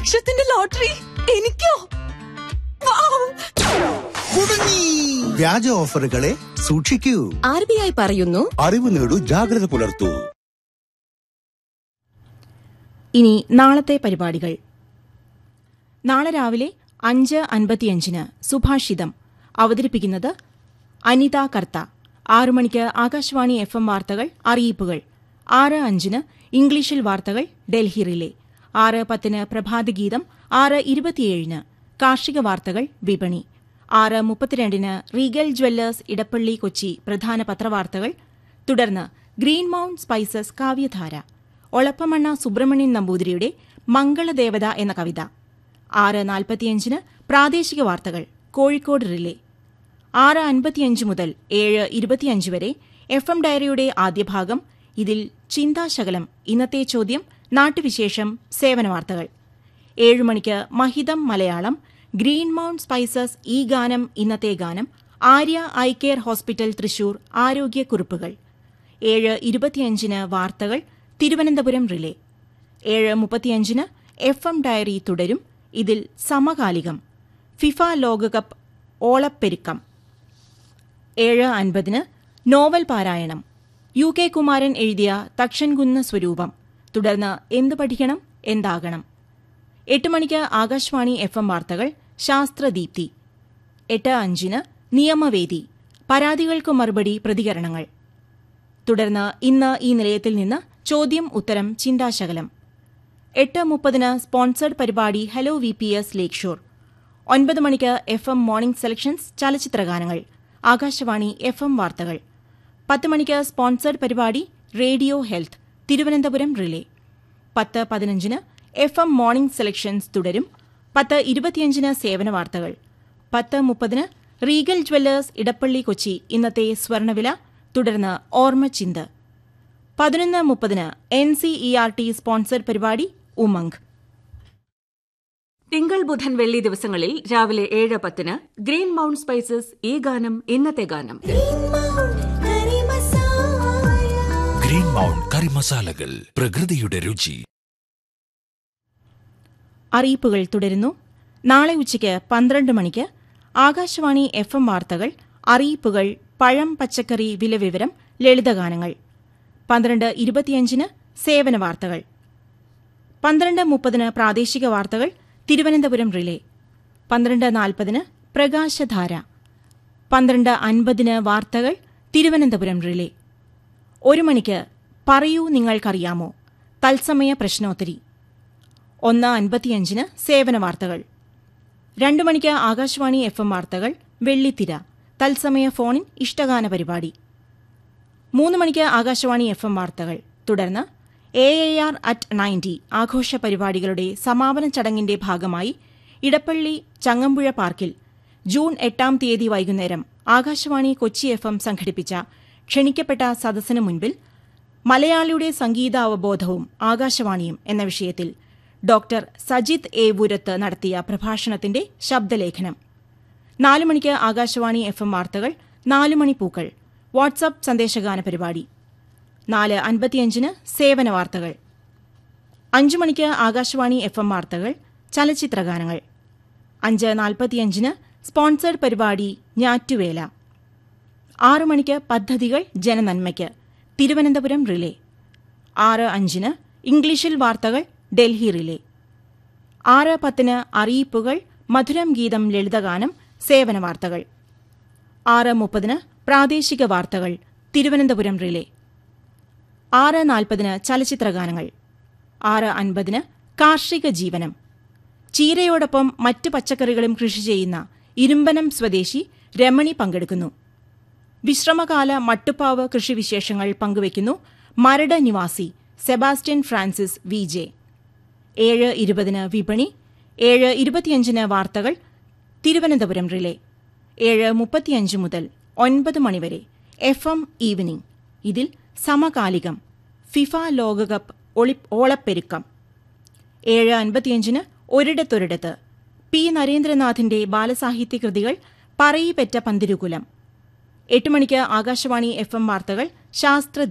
ലക്ഷത്തിന്റെ ലോട്ടറി എനിക്കോ വൗ! കുടുങ്ങി വ്യാജ ഓഫറുകളെ സൂക്ഷിക്കൂ ആർ ബി ഐ പറയുന്നു അറിവ് നേടൂ ജാഗ്രത പുലർത്തൂ ഇനി നാളത്തെ പരിപാടികൾ നാളെ രാവിലെ അഞ്ച് അൻപത്തിയഞ്ചിന് സുഭാഷിതം അവതരിപ്പിക്കുന്നത് അനിത കർത്ത ആറു മണിക്ക് ആകാശവാണി എഫ് എം വാർത്തകൾ അറിയിപ്പുകൾ ആറ് അഞ്ചിന് ഇംഗ്ലീഷിൽ വാർത്തകൾ ഡൽഹി റിലേ ആറ് പത്തിന് പ്രഭാതഗീതം ആറ് ഇരുപത്തിയേഴിന് കാർഷിക വാർത്തകൾ വിപണി ആറ് മുപ്പത്തിരണ്ടിന് റീഗൽ ജ്വല്ലേഴ്സ് ഇടപ്പള്ളി കൊച്ചി പ്രധാന പത്രവാർത്തകൾ തുടർന്ന് ഗ്രീൻ മൌണ്ട് സ്പൈസസ് കാവ്യധാര ഒളപ്പമണ്ണ സുബ്രഹ്മണ്യൻ നമ്പൂതിരിയുടെ മംഗളദേവത എന്ന കവിത ആറ് നാൽപ്പത്തിയഞ്ചിന് പ്രാദേശിക വാർത്തകൾ കോഴിക്കോട് റിലേ ആറ് അൻപത്തിയഞ്ച് മുതൽ ഏഴ് ഇരുപത്തിയഞ്ച് വരെ എഫ് എം ഡയറിയുടെ ആദ്യ ഭാഗം ഇതിൽ ചിന്താശകലം ഇന്നത്തെ ചോദ്യം നാട്ടുവിശേഷം സേവന വാർത്തകൾ ഏഴ് മണിക്ക് മഹിതം മലയാളം ഗ്രീൻ മൌണ്ട് സ്പൈസസ് ഈ ഗാനം ഇന്നത്തെ ഗാനം Arya eye care hospital Thrissur ആരോഗ്യക്കുറിപ്പുകൾ ഏഴ് ഇരുപത്തിയഞ്ചിന് വാർത്തകൾ തിരുവനന്തപുരം റിലേ ഏഴ് മുപ്പത്തിയഞ്ചിന് എഫ് എം ഡയറി തുടരും ഇതിൽ സമകാലികം ഫിഫ ലോകകപ്പ് ഓളപ്പെരുക്കം ഏഴ് അൻപതിന് നോവൽ പാരായണം യു കെ കുമാരൻ എഴുതിയ തക്ഷൻകുന്ന് സ്വരൂപം തുടർന്ന് എന്ത് പഠിക്കണം എന്താകണം എട്ട് മണിക്ക് ആകാശവാണി എഫ് എം വാർത്തകൾ ശാസ്ത്രദീപ്തി എട്ട് അഞ്ചിന് നിയമവേദി പരാതികൾക്ക് മറുപടി പ്രതികരണങ്ങൾ തുടർന്ന് ഇന്ന് ഈ നിലയത്തിൽ നിന്ന് ചോദ്യം ഉത്തരം ചിന്താശകലം എട്ട് മുപ്പതിന് സ്പോൺസേഡ് പരിപാടി hello V P S lakeshore ഒൻപത് മണിക്ക് എഫ് എം മോർണിംഗ് സെലക്ഷൻസ് ചലച്ചിത്രഗാനങ്ങൾ ആകാശവാണി എഫ് എം വാർത്തകൾ പത്ത് മണിക്ക് സ്പോൺസേഡ് പരിപാടി റേഡിയോ ഹെൽത്ത് തിരുവനന്തപുരം റിലേ പത്ത് പതിനഞ്ചിന് എഫ് എം മോർണിംഗ് സെലക്ഷൻസ് തുടരും പത്ത് ഇരുപത്തിയഞ്ചിന് സേവന വാർത്തകൾ പത്ത് മുപ്പതിന് റീഗൽ ജ്വല്ലേഴ്സ് ഇടപ്പള്ളി കൊച്ചി ഇന്നത്തെ സ്വർണവില തുടർന്ന് ഓർമ്മച്ചിന്ത് പതിനൊന്ന് മുപ്പതിന് N C E R T sponsored പരിപാടി ഉമംഗ് തിങ്കൾ ബുധൻ വെള്ളി ദിവസങ്ങളിൽ രാവിലെ ഏഴ് പത്തിന് ഗ്രീൻ മൗണ്ട് സ്പൈസസ് ഈ ഗാനം ഇന്നത്തെ ഗാനം ഗ്രീൻ മൗണ്ട് കറി മസാലകൾ പ്രകൃതിയുടെ രുചി അറിയിപ്പുകൾ തുടരുന്നു നാളെ ഉച്ചയ്ക്ക് പന്ത്രണ്ട് മണിക്ക് ആകാശവാണി എഫ് എം വാർത്തകൾ അറിയിപ്പുകൾ പഴം പച്ചക്കറി വിലവിവരം ലളിതഗാനങ്ങൾ പന്ത്രണ്ട് ഇരുപത്തിയഞ്ചിന് സേവന വാർത്തകൾ പന്ത്രണ്ട് മുപ്പതിന് പ്രാദേശിക വാർത്തകൾ തിരുവനന്തപുരം റിലേ പന്ത്രണ്ട് നാൽപ്പതിന് പ്രകാശധാര പന്ത്രണ്ട് അൻപതിന് വാർത്തകൾ തിരുവനന്തപുരം റിലേ ഒരു മണിക്ക് പറയൂ നിങ്ങൾക്കറിയാമോ തത്സമയ പ്രശ്നോത്തരി ഒന്ന് അൻപത്തിയഞ്ചിന് സേവന വാർത്തകൾ രണ്ടു മണിക്ക് ആകാശവാണി എഫ് എം വാർത്തകൾ വെള്ളിത്തിര തത്സമയ ഫോണിൻ ഇഷ്ടഗാന പരിപാടി മൂന്ന് മണിക്ക് ആകാശവാണി എഫ് എം വാർത്തകൾ തുടർന്ന് A A R at ninety ആഘോഷ പരിപാടികളുടെ സമാപന ചടങ്ങിന്റെ ഭാഗമായി ഇടപ്പള്ളി ചങ്ങമ്പുഴ പാർക്കിൽ ജൂൺ എട്ടാം തീയതി വൈകുന്നേരം ആകാശവാണി കൊച്ചി എഫ് എം സംഘടിപ്പിച്ച ക്ഷണിക്കപ്പെട്ട സദസ്സിന് മുൻപിൽ മലയാളിയുടെ സംഗീതാവബോധവും ആകാശവാണിയും എന്ന വിഷയത്തിൽ ഡോക്ടർ സജിത് എ പുരത്ത് നടത്തിയ പ്രഭാഷണത്തിന്റെ ശബ്ദലേഖനം നാലു മണിക്ക് ആകാശവാണി എഫ് എം വാർത്തകൾ നാലു മണി പൂക്കൾ വാട്സപ്പ് സന്ദേശഗാന പരിപാടി നാല് അൻപത്തിയഞ്ചിന് സേവന വാർത്തകൾ അഞ്ചു മണിക്ക് ആകാശവാണി എഫ് എം വാർത്തകൾ ചലച്ചിത്രഗാനങ്ങൾ അഞ്ച് നാൽപ്പത്തിയഞ്ചിന് സ്പോൺസേഡ് പരിപാടി ഞാറ്റുവേല ആറു മണിക്ക് പദ്ധതികൾ ജനനന്മയ്ക്ക് തിരുവനന്തപുരം റിലേ ആറ് അഞ്ചിന് ഇംഗ്ലീഷിൽ വാർത്തകൾ ഡൽഹി റിലേ ആറ് പത്തിന് അറിയിപ്പുകൾ മധുരം ഗീതം ലളിതഗാനം സേവന വാർത്തകൾ ആറ് മുപ്പതിന് പ്രാദേശിക വാർത്തകൾ തിരുവനന്തപുരം റിലേ ആറ് നാൽപ്പതിന് ചലച്ചിത്രഗാനങ്ങൾ ആറ് അൻപതിന് കാർഷിക ജീവനം ചീരയോടൊപ്പം മറ്റ് പച്ചക്കറികളും കൃഷി ചെയ്യുന്ന ഇരുമ്പനം സ്വദേശി രമണി പങ്കെടുക്കുന്നു വിശ്രമകാല മട്ടുപ്പാവ് കൃഷിവിശേഷങ്ങൾ പങ്കുവയ്ക്കുന്നു മരട് നിവാസി സെബാസ്റ്റ്യൻ ഫ്രാൻസിസ് വി ജെ ഏഴ് ഇരുപതിന് വിപണി ഏഴ് ഇരുപത്തിയഞ്ചിന് വാർത്തകൾ തിരുവനന്തപുരം റിലേ ഏഴ് മുപ്പത്തിയഞ്ച് മുതൽ ഒൻപത് മണിവരെ എഫ് എം ഈവനിംഗ് ഇതിൽ സമകാലികം ഫിഫ ലോകകപ്പ് ഒളി ഓളപ്പെരുക്കം ഏഴ് അൻപത്തിയഞ്ചിന് ഒരിടത്തൊരിടത്ത് പി നരേന്ദ്രനാഥിന്റെ ബാലസാഹിത്യ കൃതികൾ പറയിപ്പെറ്റ പന്തിരുകുലം എട്ട് മണിക്ക് ആകാശവാണി എഫ് എം വാർത്തകൾ ശാസ്ത്ര